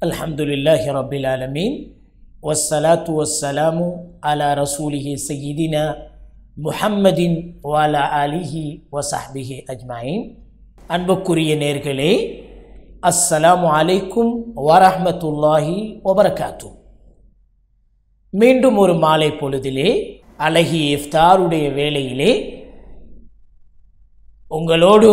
الحمد لله رب العالمين والصلاة والسلام على رسوله سيدنا محمد وعلى آله وصحبه أجمعين அன்புக்குரிய நேர்களே அஸ்ஸலாமு அலைக்கும் வரஹ்மத்துல்லாஹி வபரகாத்து மீண்டும் ஒரு மாலை பொழுதிலே அழகிய இஃப்தாருடைய வேளையிலே உங்களோடு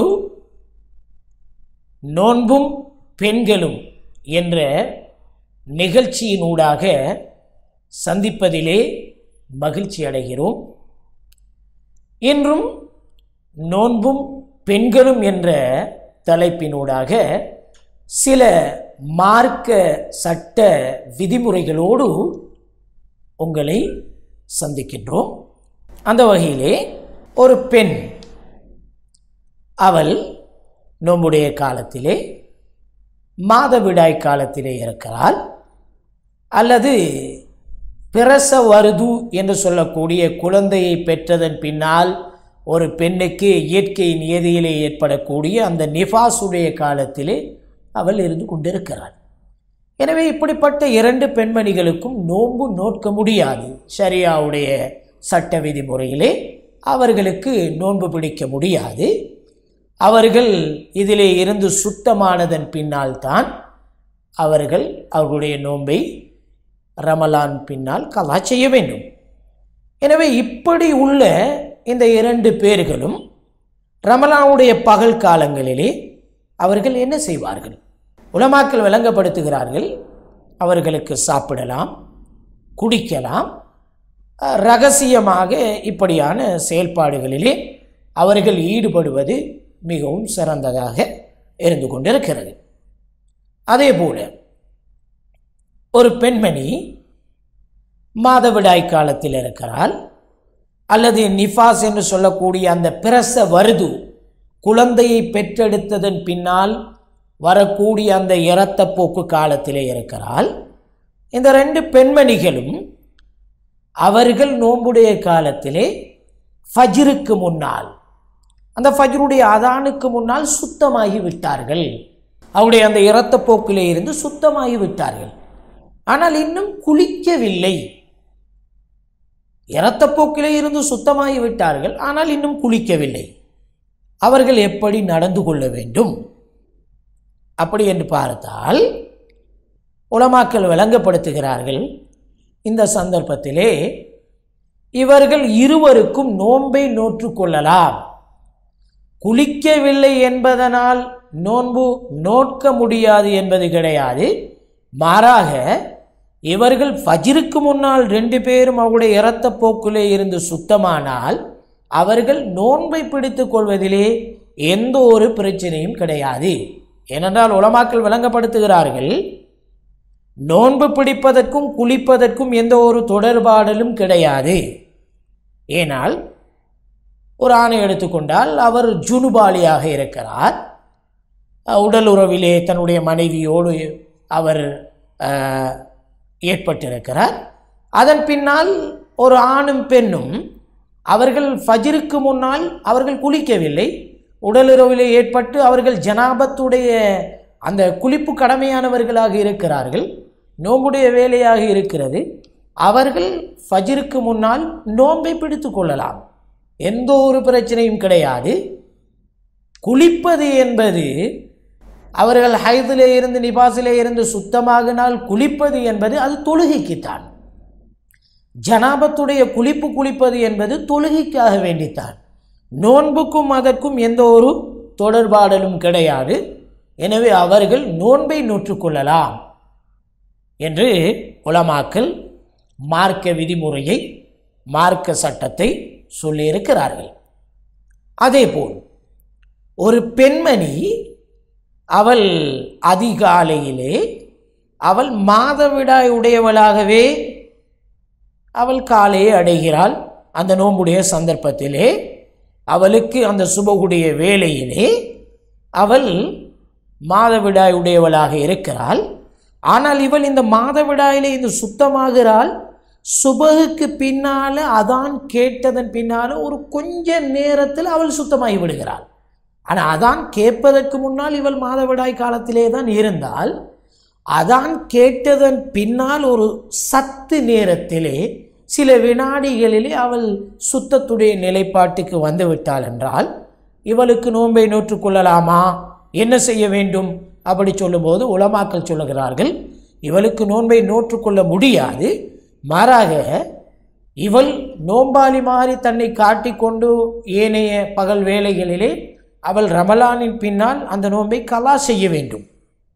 நோன்பும் பெண்களும் என்ற நிகழ்ச்சியினூடாக சந்திப்பதிலே மகிழ்ச்சி அடைகிறோம் இன்றும் நோன்பும் பெண்களும் என்ற தலைப்பினூடாக சில மார்க்க சட்ட விதிமுறைகளோடு உங்களை சந்திக்கின்றோம் அந்த வகையிலே ஒரு பெண் அவள் நோம்புடைய காலத்திலே மாதவிடாய் காலத்திலே இருக்கிறாள் அல்லது பிரச வருது என்று சொல்லக்கூடிய குழந்தையை பெற்றதன் பின்னால் ஒரு பெண்ணுக்கு இயற்கை நியதியிலே ஏற்படக்கூடிய அந்த நிஃபாசுடைய காலத்திலே அவள் இருந்து கொண்டிருக்கிறாள் எனவே இப்படிப்பட்ட இரண்டு பெண்மணிகளுக்கும் நோன்பு நோட்க முடியாது ஷரியாவுடைய சட்ட விதிமுறையிலே அவர்களுக்கு நோன்பு பிடிக்க முடியாது அவர்கள் இதிலே இருந்து சுத்தமானதன் பின்னால் தான் அவர்கள் அவர்களுடைய நோன்பை ரமலான் பின்னால் கலா செய்ய வேண்டும் எனவே இப்படி உள்ள இந்த இரண்டு பேர்களும் ரமலானுடைய பகல் காலங்களிலே அவர்கள் என்ன செய்வார்கள் உலமாக்கள் விளங்கப்படுத்துகிறார்கள் அவர்களுக்கு சாப்பிடலாம் குடிக்கலாம் ரகசியமாக இப்படியான செயல்பாடுகளிலே அவர்கள் ஈடுபடுவது மிகவும் சிறந்ததாக இருந்து கொண்டிருக்கிறது அதே போல ஒரு பெண்மணி மாதவிடாய் காலத்தில் இருக்கிறாள் அல்லது நிஃபாஸ் என்று சொல்லக்கூடிய அந்த பிரச வருது குழந்தையை பெற்றெடுத்ததன் பின்னால் வரக்கூடிய அந்த இரத்தப்போக்கு காலத்திலே இருக்கிறாள் இந்த ரெண்டு பெண்மணிகளும் அவர்கள் நோம்புடைய காலத்திலே ஃபஜ்ருக்கு முன்னால் அந்த ஃபஜ்ருடைய அதானுக்கு முன்னால் சுத்தமாகி விட்டார்கள் அவருடைய அந்த இரத்தப்போக்கிலே இருந்து சுத்தமாகி விட்டார்கள் ஆனால் இன்னும் குளிக்கவில்லை இரத்தப்போக்கிலே இருந்து சுத்தமாகி விட்டார்கள் ஆனால் இன்னும் குளிக்கவில்லை அவர்கள் எப்படி நடந்து கொள்ள வேண்டும் அப்படி என்று பார்த்தால் உலமாக்கள் விளங்கப்படுத்துகிறார்கள் இந்த சந்தர்ப்பத்திலே இவர்கள் இருவருக்கும் நோன்பை நோற்று கொள்ளலாம் குளிக்கவில்லை என்பதனால் நோன்பு நோட்க முடியாது என்பது கிடையாது மாறாக இவர்கள் ஃபஜிருக்கு முன்னால் ரெண்டு பேரும் அவருடைய இரத்த போக்கிலே இருந்து சுத்தமானால் அவர்கள் நோன்பை பிடித்துக் கொள்வதிலே எந்த ஒரு பிரச்சனையும் கிடையாது ஏனென்றால் உலமாக்கள் விளங்கப்படுத்துகிறார்கள் நோன்பு பிடிப்பதற்கும் குளிப்பதற்கும் எந்த ஒரு தொடர்பாடலும் கிடையாது ஏனால் ஒரு ஆணை எடுத்துக்கொண்டால் அவர் ஜுனுபாலியாக இருக்கிறார் உடல் உறவிலே தன்னுடைய மனைவியோடு அவர் ஏற்பட்டிருக்கிறார் அதன் பின்னால் ஒரு ஆணும் பெண்ணும் அவர்கள் ஃபஜிருக்கு முன்னால் அவர்கள் குளிக்கவில்லை உடலுறவிலே ஏற்பட்டு அவர்கள் ஜனாபத்துடைய அந்த குளிப்பு கடமையானவர்களாக இருக்கிறார்கள் நோம்புடைய வேலையாக இருக்கிறது அவர்கள் ஃபஜிருக்கு முன்னால் நோன்பை பிடித்து கொள்ளலாம் எந்த ஒரு பிரச்சனையும் கிடையாது குளிப்பது என்பது அவர்கள் ஹைதிலே இருந்து நிபாசிலே இருந்து சுத்தமாகினால் குளிப்பது என்பது அது தொழுகைக்குத்தான் ஜனாபத்துடைய குளிப்பு குளிப்பது என்பது தொழுகைக்காக வேண்டித்தான் நோன்புக்கும் அதற்கும் எந்த ஒரு தொடர்பாடலும் கிடையாது எனவே அவர்கள் நோன்பை நூற்றுக்கொள்ளலாம் என்று உலமாக்கல் மார்க்க விதிமுறையை மார்க்க சட்டத்தை சொல்லியிருக்கிறார்கள் அதேபோல் ஒரு பெண்மணி அவள் அதிகாலையிலே அவள் மாதவிடாய் உடையவளாகவே அவள் காலையை அடைகிறாள் அந்த நோம்புடைய சந்தர்ப்பத்திலே அவளுக்கு அந்த சுபகுடைய வேலையிலே அவள் மாதவிடாய் உடையவளாக இருக்கிறாள் ஆனால் இவள் இந்த மாதவிடாயிலே இந்த சுத்தமாகிறாள் சுபகுக்கு பின்னால் அதான் கேட்டதன் பின்னால் ஒரு கொஞ்ச நேரத்தில் அவள் சுத்தமாகி விடுகிறாள் ஆனால் அதான் கேட்பதற்கு முன்னால் இவள் மாதவிடாய் காலத்திலே தான் இருந்தால் அதான் கேட்டதன் பின்னால் ஒரு சத்து நேரத்திலே சில வினாடிகளிலே அவள் சுத்தத்துடைய நிலைப்பாட்டுக்கு வந்து விட்டாள் என்றால் இவளுக்கு நோன்பை நோற்றுக்கொள்ளலாமா என்ன செய்ய வேண்டும் அப்படி சொல்லும்போது உலமாக்கள் சொல்லுகிறார்கள் இவளுக்கு நோன்பை நோற்றுக்கொள்ள முடியாது மாறாக இவள் நோம்பாளி மாறி தன்னை காட்டிக்கொண்டு ஏனைய பகல் வேளைகளிலே அவள் ரமலானின் பின்னால் அந்த நோன்பை கலா செய்ய வேண்டும்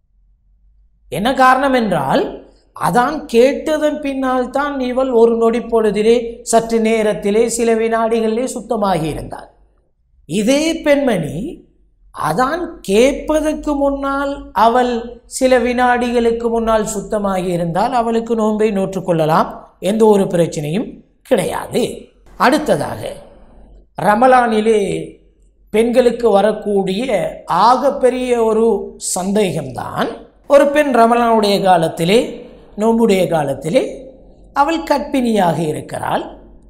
என்ன காரணம் என்றால் அதான் கேட்டதன் பின்னால் தான் இவள் ஒரு நொடி பொழுதிலே சற்று நேரத்திலே சில வினாடிகளிலே சுத்தமாகி இருந்தாள் இதே பெண்மணி அதான் கேட்பதற்கு முன்னால் அவள் சில வினாடிகளுக்கு முன்னால் சுத்தமாகி இருந்தால் அவளுக்கு நோன்பை நோற்றுக்கொள்ளலாம் எந்த ஒரு பிரச்சனையும் கிடையாது அடுத்ததாக ரமலானிலே பெண்களுக்கு வரக்கூடிய ஆகப்பெரிய ஒரு சந்தேகம்தான் ஒரு பெண் ரமலானுடைய காலத்திலே நோம்புடைய காலத்திலே அவள் கற்பிணியாக இருக்கிறாள்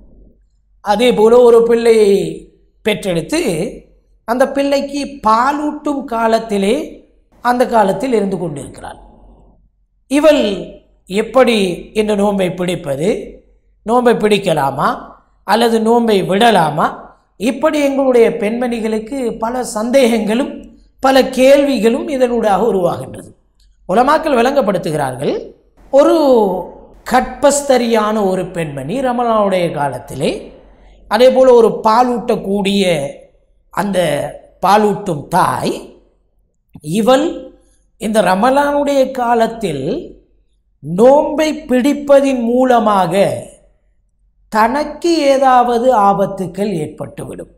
அதே போல ஒரு பிள்ளையை பெற்றெடுத்து அந்த பிள்ளைக்கு பாலூட்டும் காலத்திலே அந்த காலத்தில் இருந்து கொண்டிருக்கிறாள் இவள் எப்படி இந்த நோன்பை பிடிப்பது நோன்பை பிடிக்கலாமா அல்லது நோன்பை விடலாமா இப்படி எங்களுடைய பெண்மணிகளுக்கு பல சந்தேகங்களும் பல கேள்விகளும் இதனூடாக உருவாகின்றது உலமாக்கள் விளங்கப்படுத்துகிறார்கள் ஒரு கற்பஸ்தரியான ஒரு பெண்மணி ரமலானுடைய காலத்திலே அதே போல் ஒரு பாலூட்டக்கூடிய அந்த பாலூட்டும் தாய் இவள் இந்த ரமலானுடைய காலத்தில் நோன்பை பிடிப்பதின் மூலமாக தனக்கு ஏதாவது ஆபத்துக்கள் ஏற்பட்டுவிடும்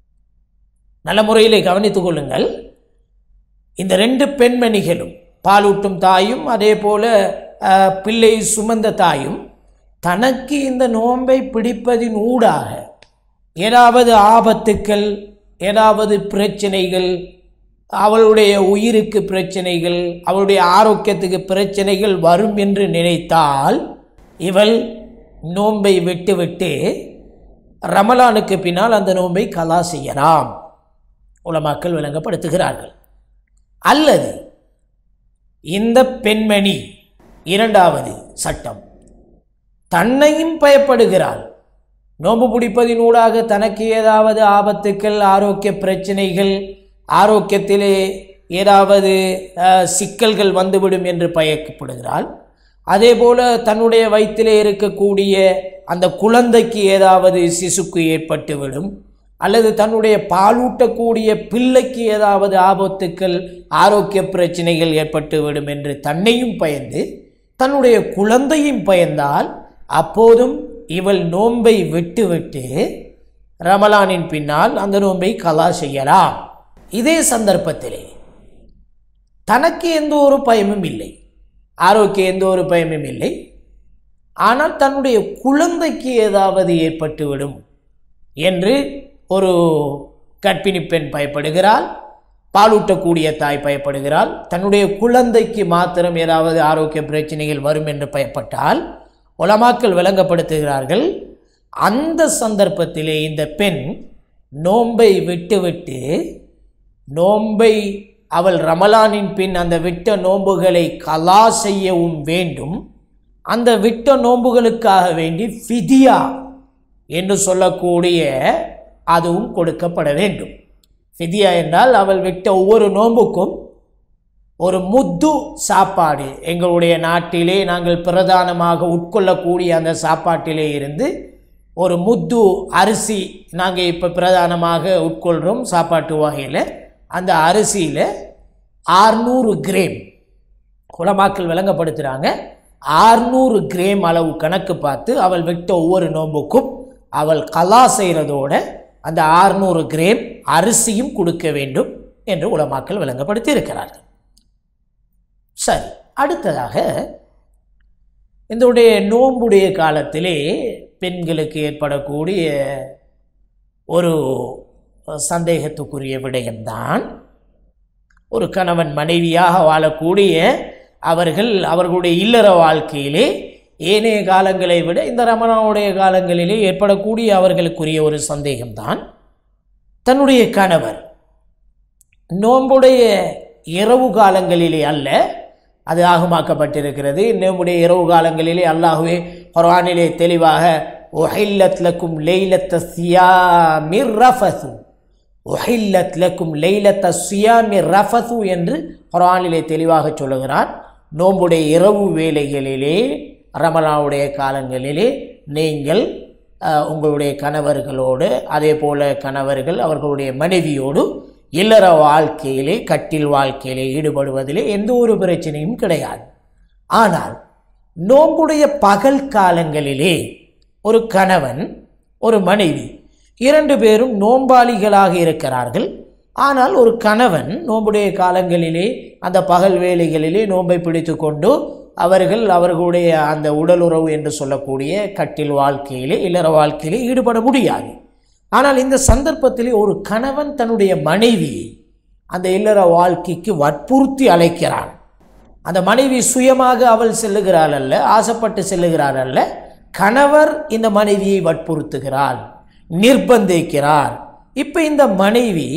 நல்ல முறையில் கவனித்துக் கொள்ளுங்கள் இந்த ரெண்டு பெண்மணிகளும் பாலூட்டும் தாயும் அதே போல அஹ், பிள்ளை சுமந்த தாயும் தனக்கு இந்த நோன்பை பிடிப்பதின் ஊடாக ஏதாவது ஆபத்துக்கள் ஏதாவது பிரச்சனைகள் அவளுடைய உயிருக்கு பிரச்சனைகள் அவளுடைய ஆரோக்கியத்துக்கு பிரச்சனைகள் வரும் என்று நினைத்தால் இவள் நோன்பை விட்டுவிட்டு ரமலானுக்கு பின்னால் அந்த நோன்பை கலா செய்யலாம் உலமாக்கள் விளங்கப்படுத்துகிறார்கள் அல்லது இந்த பெண்மணி இரண்டாவது சட்டம் தன்னையும் பயப்படுகிறாள் நோன்பு பிடிப்பதின் ஊடாக தனக்கு ஏதாவது ஆபத்துக்கள் ஆரோக்கிய பிரச்சனைகள் ஆரோக்கியத்திலே ஏதாவது அஹ், சிக்கல்கள் வந்துவிடும் என்று பயக்கப்படுகிறாள் அதே போல தன்னுடைய வயிற்றிலே இருக்கக்கூடிய அந்த குழந்தைக்கு ஏதாவது சிசுக்கு ஏற்பட்டுவிடும் அல்லது தன்னுடைய பாலூட்டக்கூடிய பிள்ளைக்கு ஏதாவது ஆபத்துக்கள் ஆரோக்கிய பிரச்சனைகள் ஏற்பட்டுவிடும் என்று தன்னையும் பயந்து தன்னுடைய குழந்தையும் பயந்தால் அப்போதும் இவள் நோன்பை விட்டுவிட்டு ரமலானின் பின்னால் அந்த நோன்பை கலா செய்யலாம் இதே சந்தர்ப்பத்திலே தனக்கு எந்த ஒரு பயமும் இல்லை ஆரோக்கிய எந்த ஒரு பயமும் இல்லை ஆனால் தன்னுடைய குழந்தைக்கு ஏதாவது ஏற்பட்டுவிடும் என்று ஒரு கர்ப்பிணி பெண் பயப்படுகிறாள் பாலூட்டக்கூடிய தாய் பயப்படுகிறாள் தன்னுடைய குழந்தைக்கு மாத்திரம் ஏதாவது ஆரோக்கிய பிரச்சனைகள் வரும் என்று பயப்பட்டால் உலமாக்கள் விளங்கப்படுத்துகிறார்கள் அந்த சந்தர்ப்பத்திலே இந்த பெண் நோன்பை விட்டுவிட்டு நோன்பை அவள் ரமலானின் பின் அந்த விட்ட நோன்புகளை கலா செய்யவும் வேண்டும் அந்த விட்ட நோன்புகளுக்காக வேண்டி ஃபிதியா என்று சொல்லக்கூடிய அதுவும் கொடுக்கப்பட வேண்டும் ஃபிதியா என்றால் அவள் விட்ட ஒவ்வொரு நோன்புக்கும் ஒரு முத்து சாப்பாடு எங்களுடைய நாட்டிலே நாங்கள் பிரதானமாக உட்கொள்ளக்கூடிய அந்த சாப்பாட்டிலே இருந்து ஒரு முத்து அரிசி நாங்கள் இப்போ பிரதானமாக உட்கொள்கிறோம் சாப்பாட்டு வகையில் அந்த அரிசியில் ஆறுநூறு கிரேம் குலமாக்கள் விளங்கப்படுத்துகிறாங்க ஆறுநூறு கிரேம் அளவு கணக்கு பார்த்து அவள் விட்ட ஒவ்வொரு நோன்புக்கும் அவள் கலா செய்கிறதோட அந்த ஆறுநூறு கிரேம் அரிசியும் கொடுக்க வேண்டும் என்று உலமாக்கள் விளங்கப்படுத்தி இருக்கிறார்கள் சரி அடுத்ததாக இதனுடைய நோன்புடைய காலத்திலே பெண்களுக்கு ஏற்படக்கூடிய ஒரு சந்தேகத்துக்குரிய விடயம்தான் ஒரு கணவன் மனைவியாக வாழக்கூடிய அவர்கள் அவர்களுடைய இல்லற வாழ்க்கையிலே ஏனைய காலங்களை விட இந்த ரமணாவுடைய காலங்களிலே ஏற்படக்கூடிய அவர்களுக்குரிய ஒரு சந்தேகம்தான் தன்னுடைய கணவர் நோன்புடைய இரவு காலங்களிலே அல்ல அது ஆகமாக்கப்பட்டிருக்கிறது நம்முடைய இரவு காலங்களிலே அல்லாஹுவே குர்ஆனிலே தெளிவாக ஒஹில்லத் லக்கும் லைலத்த சியாமிர் ரஃபசு ஒஹில்லத் லக்கும் லைலத்த சியாமிர் ரஃபசு என்று குர்ஆனிலே தெளிவாக சொல்லுகிறான் நோம்புடைய இரவு வேளைகளிலே ரமலாவுடைய காலங்களிலே நீங்கள் அஹ், உங்களுடைய கணவர்களோடு அதே போல கணவர்கள் அவர்களுடைய மனைவியோடு இல்லற வாழ்க்கையிலே கட்டில் வாழ்க்கையிலே ஈடுபடுவதிலே எந்த ஒரு பிரச்சனையும் கிடையாது ஆனால் நோம்புடைய பகல் காலங்களிலே ஒரு கணவன் ஒரு மனைவி இரண்டு பேரும் நோம்பாளிகளாக இருக்கிறார்கள் ஆனால் ஒரு கணவன் நோம்புடைய காலங்களிலே அந்த பகல் வேளைகளிலே நோன்பை பிடித்து கொண்டு அவர்கள் அவர்களுடைய அந்த உடலுறவு என்று சொல்லக்கூடிய கட்டில் வாழ்க்கையிலே இல்லற வாழ்க்கையிலே ஈடுபட முடியாது ஆனால் இந்த சந்தர்ப்பத்திலே ஒரு கணவன் தன்னுடைய மனைவியை அந்த இல்லற வாழ்க்கைக்கு வற்புறுத்தி அழைக்கிறான் அந்த மனைவி சுயமாக அவள் செல்லுகிறாள் அல்ல ஆசைப்பட்டு செல்லுகிறாள் அல்ல கணவர் இந்த மனைவியை வற்புறுத்துகிறாள் நிர்பந்திக்கிறார் இப்போ இந்த மனைவி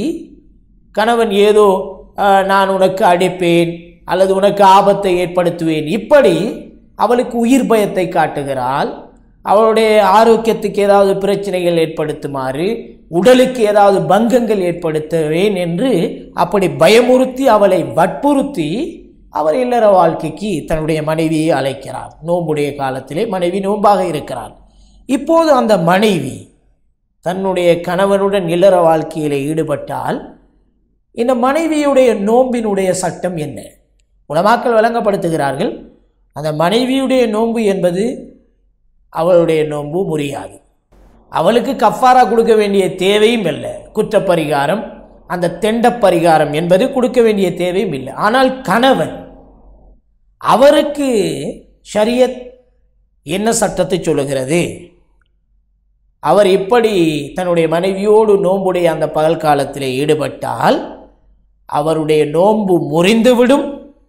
கணவன் ஏதோ "அஹ், நான் உனக்கு அடிப்பேன் அல்லது உனக்கு ஆபத்தை ஏற்படுத்துவேன் இப்படி அவளுக்கு உயிர் பயத்தை காட்டுகிறாள் அவளுடைய ஆரோக்கியத்துக்கு ஏதாவது பிரச்சனைகள் ஏற்படுத்துமாறு உடலுக்கு ஏதாவது பங்கங்கள் ஏற்படுத்துவேன் என்று அப்படி பயமுறுத்தி அவளை வற்புறுத்தி அவர் இல்லற வாழ்க்கைக்கு தன்னுடைய மனைவியை அழைக்கிறார் நோம்புடைய காலத்திலே மனைவி நோம்பாக இருக்கிறார் இப்போது அந்த மனைவி தன்னுடைய கணவனுடன் இல்லற வாழ்க்கையில் ஈடுபட்டால் இந்த மனைவியுடைய நோம்பினுடைய சட்டம் என்ன உலமாக்கள் வழங்கப்படுத்துகிறார்கள் அந்த மனைவியுடைய நோன்பு என்பது அவளுடைய நோன்பு முறியாது அவளுக்கு கஃபாரா கொடுக்க வேண்டிய தேவையும் இல்லை குற்றப்பரிகாரம் அந்த தெண்டப் பரிகாரம் என்பது கொடுக்க வேண்டிய தேவையும் இல்லை ஆனால் கணவன் அவருக்கு ஷரியத் என்ன சட்டத்தை சொல்லுகிறது அவர் இப்படி தன்னுடைய மனைவியோடு நோன்புடைய அந்த பகல் காலத்தில் ஈடுபட்டால் அவருடைய நோன்பு முறிந்துவிடும்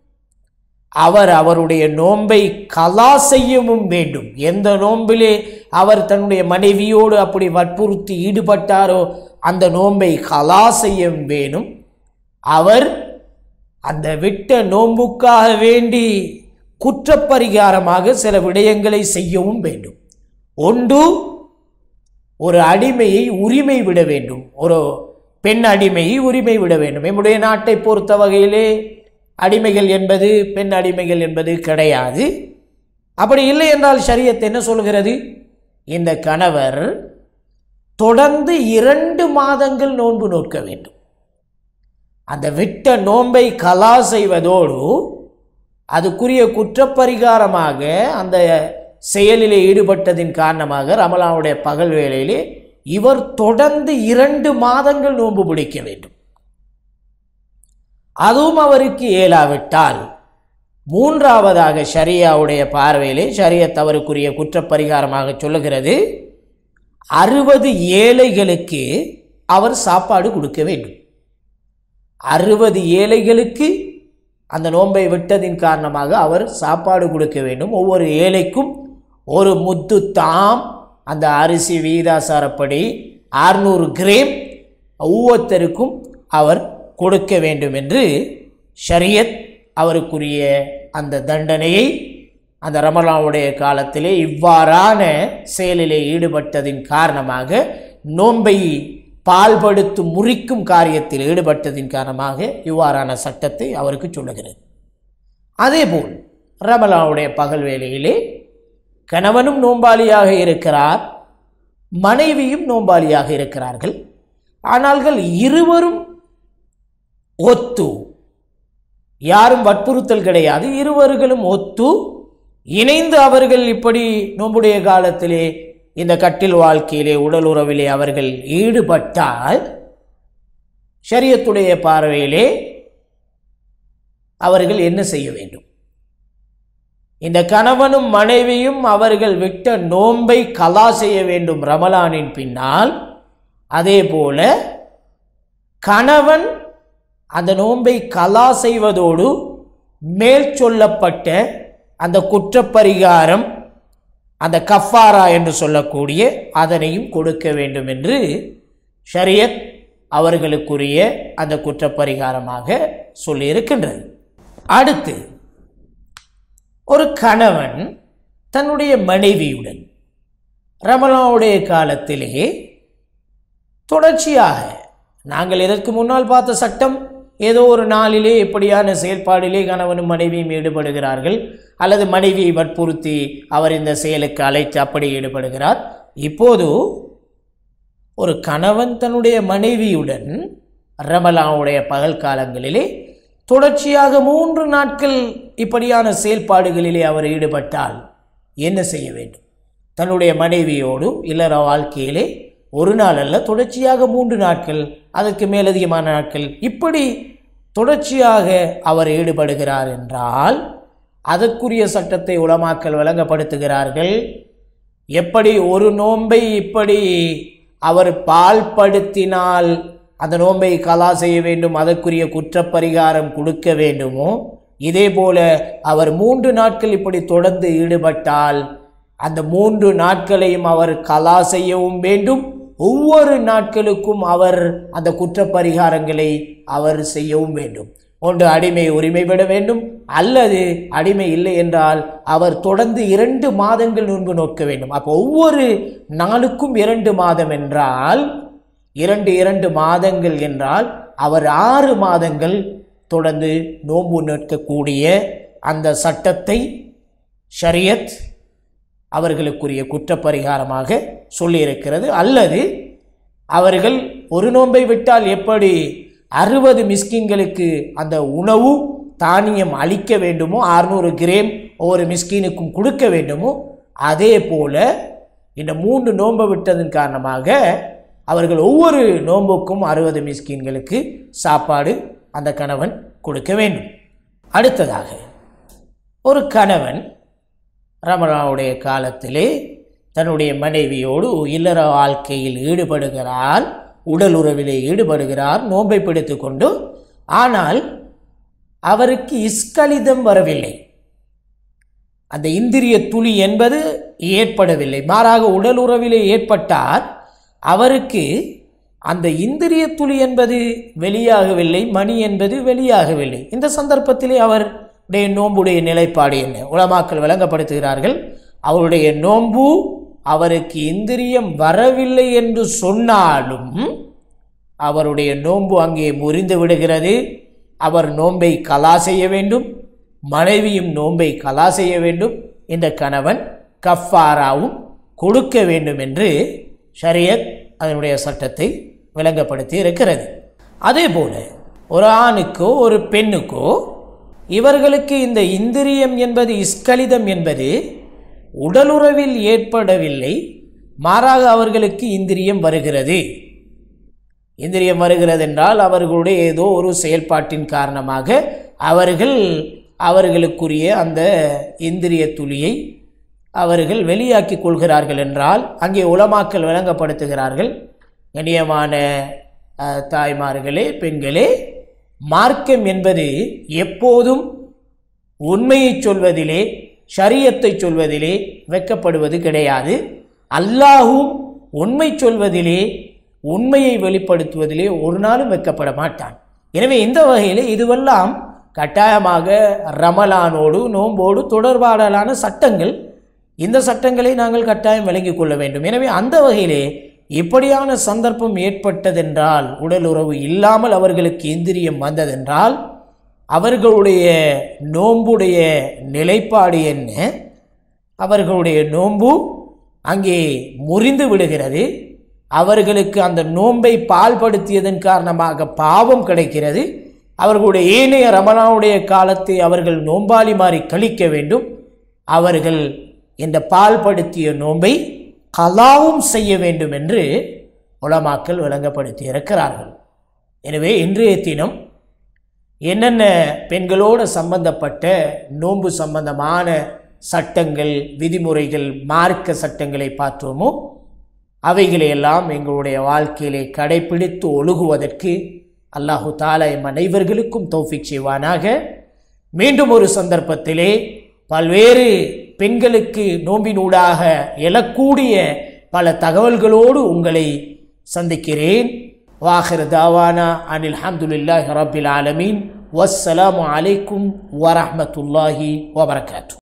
அவர் அவருடைய நோன்பை கலா செய்யவும் வேண்டும் எந்த நோம்பிலே அவர் தன்னுடைய மனைவியோடு அப்படி வற்புறுத்தி ஈடுபட்டாரோ அந்த நோன்பை கலா செய்யவும் வேணும் அவர் அந்த விட்ட நோன்புக்காக வேண்டி குற்றப்பரிகாரமாக சில விடயங்களை செய்யவும் வேண்டும் ஒன்று ஒரு அடிமையை உரிமை விட வேண்டும் ஒரு பெண் அடிமையை உரிமை விட வேண்டும் நம்முடைய நாட்டை பொறுத்த வகையிலே அடிமைகள் என்பது பெண் அடிமைகள் என்பது கிடையாது அப்படி இல்லை என்றால் ஷரியத் என்ன சொல்கிறது இந்த கணவர் தொடர்ந்து இரண்டு மாதங்கள் நோன்பு நோக்க வேண்டும் அந்த விட்ட நோன்பை கலா செய்வதோடு அதுக்குரிய குற்றப்பரிகாரமாக அந்த செயலிலே ஈடுபட்டதின் காரணமாக ரமலானுடைய பகல் வேளையிலே இவர் தொடர்ந்து இரண்டு மாதங்கள் நோன்பு பிடிக்க வேண்டும் அதுவும் அவருக்கு இயலாவிட்டால் மூன்றாவதாக ஷரியாவுடைய பார்வையிலே ஷரியத் அவருக்குரிய குற்றப்பரிகாரமாக சொல்லுகிறது அறுபது ஏழைகளுக்கு அவர் சாப்பாடு கொடுக்க வேண்டும் அறுபது ஏழைகளுக்கு அந்த நோன்பை விட்டதின் காரணமாக அவர் சாப்பாடு கொடுக்க வேண்டும் ஒவ்வொரு ஏழைக்கும் ஒரு முத்து தாம் அந்த அரிசி வீதாசாரப்படி அறுநூறு கிரேம் ஒவ்வொருத்தருக்கும் அவர் கொடுக்க வேண்டும் என்று ஷரியத் அவருக்குரிய அந்த தண்டனையை அந்த ரமலானுடைய காலத்திலே இவ்வாறான செயலிலே ஈடுபட்டதின் காரணமாக நோன்பை பால்படுத்தும் முறிக்கும் காரியத்தில் ஈடுபட்டதின் காரணமாக இவ்வாறான சட்டத்தை அவருக்கு சொல்லுகிறது அதேபோல் ரமலானுடைய பகல் வேளையிலே கணவனும் நோம்பாளியாக இருக்கிறார் மனைவியும் நோம்பாளியாக இருக்கிறார்கள் ஆனால்கள் இருவரும் ஒத்து யாரும் வற்புறுத்தல் கிடையாது இருவர்களும் ஒத்து இணைந்து அவர்கள் இப்படி நோம்புடைய காலத்திலே இந்த கட்டில் வாழ்க்கையிலே உடல் உறவிலே அவர்கள் ஈடுபட்டால் ஷரியத்துடைய பார்வையிலே அவர்கள் என்ன செய்ய வேண்டும் இந்த கணவனும் மனைவியும் அவர்கள் விட்ட நோன்பை கலா செய்ய வேண்டும் ரமலானின் பின்னால் அதே போல கணவன் அந்த நோன்பை கலா செய்வதோடு மேல் சொல்லப்பட்ட அந்த குற்றப்பரிகாரம் அந்த கஃபாரா என்று சொல்லக்கூடிய அதனையும் கொடுக்க வேண்டும் என்று ஷரியத் அவர்களுக்குரிய அந்த குற்றப்பரிகாரமாக சொல்லியிருக்கின்றது அடுத்து ஒரு கணவன் தன்னுடைய மனைவியுடன் ரமலானுடைய காலத்திலே தொடர்ச்சியாக நாங்கள் இதற்கு முன்னால் பார்த்த சட்டம் ஏதோ ஒரு நாளிலே இப்படியான செயல்பாடிலே கணவனும் மனைவியும் ஈடுபடுகிறார்கள் அல்லது மனைவியை வற்புறுத்தி அவர் இந்த செயலுக்கு அழைத்து அப்படி ஈடுபடுகிறார் இப்போது ஒரு கணவன் தன்னுடைய மனைவியுடன் ரமலானுடைய பகல் காலங்களிலே தொடர்ச்சியாக மூன்று நாட்கள் இப்படியான செயல்பாடுகளிலே அவர் ஈடுபட்டால் என்ன செய்ய வேண்டும் தன்னுடைய மனைவியோடு இல்லற வாழ்க்கையிலே ஒரு நாள் அல்ல தொடர்ச்சியாக மூன்று நாட்கள் அதற்கு மேலதிகமான நாட்கள் இப்படி தொடர்ச்சியாக அவர் ஈடுபடுகிறார் என்றால் அதற்குரிய சட்டத்தை உலமாக்கல் வழங்கப்படுத்துகிறார்கள் எப்படி ஒரு நோன்பை இப்படி அவர் பால்படுத்தினால் அந்த நோன்பை கலா செய்ய வேண்டும் அதற்குரிய குற்றப்பரிகாரம் கொடுக்க வேண்டுமோ இதே போல அவர் மூன்று நாட்கள் இப்படி தொடர்ந்து ஈடுபட்டால் அந்த மூன்று நாட்களையும் அவர் கலா செய்யவும் வேண்டும் ஒவ்வொரு நாட்களுக்கும் அவர் அந்த குற்றப்பரிகாரங்களை அவர் செய்யவும் வேண்டும் ஒன்று அடிமை உரிமை பெற வேண்டும் அல்லது அடிமை இல்லை என்றால் அவர் தொடர்ந்து இரண்டு மாதங்கள் நோன்பு நோக்க வேண்டும் அப்போ ஒவ்வொரு நாளுக்கும் இரண்டு மாதம் என்றால் இரண்டு இரண்டு மாதங்கள் என்றால் அவர் ஆறு மாதங்கள் தொடர்ந்து நோன்பு நிற்கக்கூடிய அந்த சட்டத்தை ஷரியத் அவர்களுக்குரிய குற்றப்பரிகாரமாக சொல்லியிருக்கிறது அல்லது அவர்கள் ஒரு நோன்பை விட்டால் எப்படி அறுபது மிஸ்கின்களுக்கு அந்த உணவு தானியம் அளிக்க வேண்டுமோ அறுநூறு கிரேம் ஒவ்வொரு மிஸ்கினுக்கும் கொடுக்க வேண்டுமோ அதே போல இந்த மூன்று நோன்பை விட்டதன் காரணமாக அவர்கள் ஒவ்வொரு நோன்புக்கும் அறுபது மிஸ்கின்களுக்கு சாப்பாடு அந்த கணவன் கொடுக்க வேண்டும் அடுத்ததாக ஒரு கணவன் ரமணாவுடைய காலத்திலே தன்னுடைய மனைவியோடு இல்லற வாழ்க்கையில் ஈடுபடுகிறார் உடல் உறவிலே ஈடுபடுகிறார் நோன்பை பிடித்து கொண்டு ஆனால் அவருக்கு இஸ்கலிதம் வரவில்லை அந்த இந்திரிய துளி என்பது ஏற்படவில்லை மாறாக உடல் உறவிலே ஏற்பட்டால் அவருக்கு அந்த இந்திரிய துளி என்பது வெளியாகவில்லை மணி என்பது வெளியாகவில்லை இந்த சந்தர்ப்பத்திலே அவருடைய நோன்புடைய நிலைப்பாடு என்ன உலமாக்கள் விளங்கப்படுத்துகிறார்கள் அவருடைய நோன்பு அவருக்கு இந்திரியம் வரவில்லை என்று சொன்னாலும் அவருடைய நோன்பு அங்கே முறிந்து விடுகிறது அவர் நோன்பை கலா செய்ய வேண்டும் மனைவியும் நோன்பை கலா செய்ய வேண்டும் இந்த கணவன் கஃபாராவும் கொடுக்க வேண்டும் என்று ஷரியத் அதனுடைய சட்டத்தை விளங்கப்படுத்தி இருக்கிறது அதே போல ஒரு ஆணுக்கோ ஒரு பெண்ணுக்கோ இவர்களுக்கு இந்த இந்திரியம் என்பது இஸ்கலிதம் என்பது உடலுறவில் ஏற்படவில்லை மாறாக அவர்களுக்கு இந்திரியம் வருகிறது இந்திரியம் வருகிறது என்றால் அவர்களுடைய ஏதோ ஒரு செயல்பாட்டின் காரணமாக அவர்கள் அவர்களுக்குரிய அந்த இந்திரிய துளியை அவர்கள் வெளியாக்கி கொள்கிறார்கள் என்றால் அங்கே உலமாக்கல் விளங்கப்படுத்துகிறார்கள் கண்ணியமான அஹ், தாய்மார்களே பெண்களே மார்க்கம் என்பது எப்போதும் உண்மையை சொல்வதிலே ஷரியத்தை சொல்வதிலே வெட்கப்படுவது கிடையாது அல்லாஹும் உண்மை சொல்வதிலே உண்மையை வெளிப்படுத்துவதிலே ஒரு நாளும் வெட்கப்பட மாட்டான் எனவே இந்த வகையில் இதுவெல்லாம் கட்டாயமாக ரமலானோடு நோம்போடு தொடர்பாடலான சட்டங்கள் இந்த சட்டங்களை நாங்கள் கட்டாயம் விளங்கிக் கொள்ள வேண்டும் எனவே அந்த வகையிலே இப்படியான சந்தர்ப்பம் ஏற்பட்டதென்றால் உடல் உறவு இல்லாமல் அவர்களுக்கு இந்திரியம் வந்ததென்றால் அவர்களுடைய நோன்புடைய நிலைப்பாடு என்ன அவர்களுடைய நோன்பு அங்கே முறிந்து விடுகிறது அவர்களுக்கு அந்த நோன்பை பால்படுத்தியதன் காரணமாக பாவம் கிடைக்கிறது அவர்களுடைய ஏனைய ரமணாவுடைய காலத்தை அவர்கள் நோம்பாளி மாறி கழிக்க வேண்டும் அவர்கள் இந்த பால்படுத்திய நோன்பை கலாவும் செய்ய வேண்டும் என்று உலமாக்கள் விளங்கப்படுத்தி இருக்கிறார்கள் எனவே இன்றைய தினம் என்னென்ன பெண்களோடு சம்பந்தப்பட்ட நோன்பு சம்பந்தமான சட்டங்கள் விதிமுறைகள் மார்க்க சட்டங்களை பார்த்தோமோ அவைகளையெல்லாம் எங்களுடைய வாழ்க்கையிலே கடைபிடித்து ஒழுகுவதற்கு அல்லாஹு தாலா எம் அனைவர்களுக்கும் தௌஃபிக் செய்வானாக மீண்டும் ஒரு சந்தர்ப்பத்திலே பல்வேறு பெண்களுக்கு நோம்பினூடாக எழக்கூடிய பல தகவல்களோடு உங்களை சந்திக்கிறேன் வாஹிர் தாவானா அனில் அஹமதுல்லாஹி ரபில் ஆலமீன் வஸ்ஸலாமு அலைக்கும் வரஹ்மத்துல்லாஹி வபரகாத்து